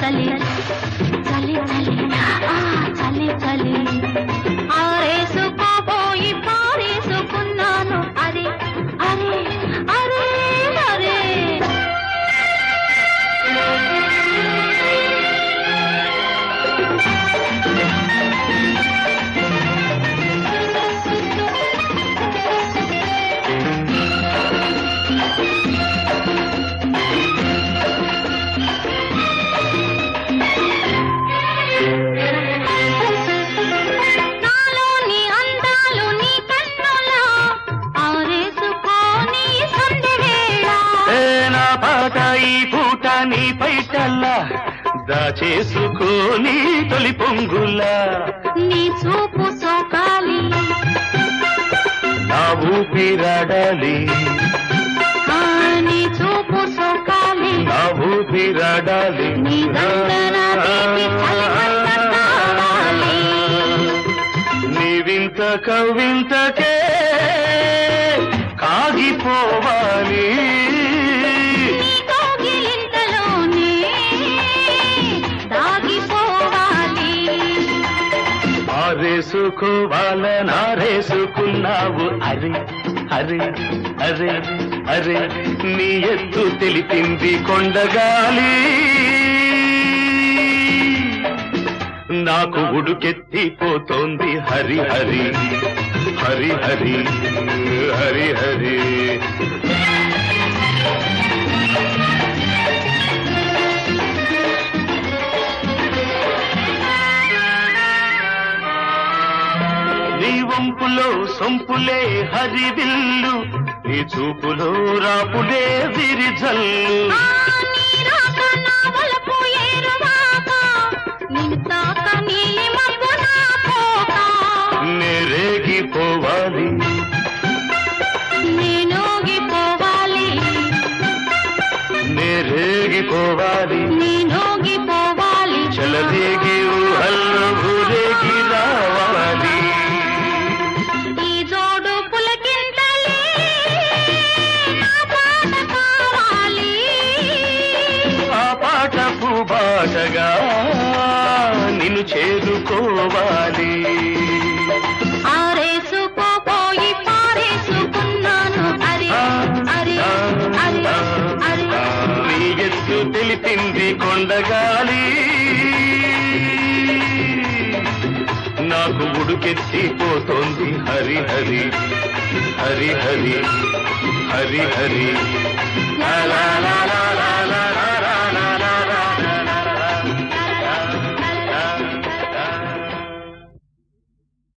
చలి చలి చలి ఆ చలి చలి ఆరేసుకోపోయి పారేసుకున్నాను అరే అరే అరే అరే నాలోని అందాలు నీ కన్నులా ఆరేసుకోని సంధి వేళ ఏ నా పాట ఈ పూట నీ పైటల్లా దాచేసుకోని తొలి పొంగులా నీ చూపు సోకాలి నా ఊపిరాడాలి ఆ నీ చూపు సోకాలి నా ఊపిరాడాలి నీ గంగన తీపి చలిమంట కావాలి. నీ వింత కవింతకే కాగిపోవాలి నీ కౌగిలింతలోనే దాగిపోవాలి ఆరేసుకోవాలనారేసుకున్నావు అరే అరే అరే అరే నీ ఎత్తు తెలిపింది కొండగాలి నాకు ఉడుకెత్తిపోతోంది హరి హరి హరి హరి హరి హరి నీ వంపులో సొంపులే హరివిల్లు నీ చూపులో రాపులే విరిజల్లు ఆ నీ రాక నా వలపు ఏరువాక, నిన్ను తాక నీలి మబ్బు నా కోక. నేరేగిపోవాలి నేనోగిపోవాలి నేరేగిపోవాలి నేనోగిపోవాలి చలదేగి ఊహల్లో ఊరేగి రావాలి ఈ జోడు పులకింతలే నా పాట కావాలి ఆ పాట పూబాటగా నిన్ను చేరుకోవాలి ఆరేసుకోపోయి పారేసుకున్నాను అరే అరే అరే అరే నీ ఎత్తు తెలిపింది కొండగాలి నాకు ఉడుకెత్తిపోతోంది హరి హరి హరి హరి హరి హరి లా లా లా లా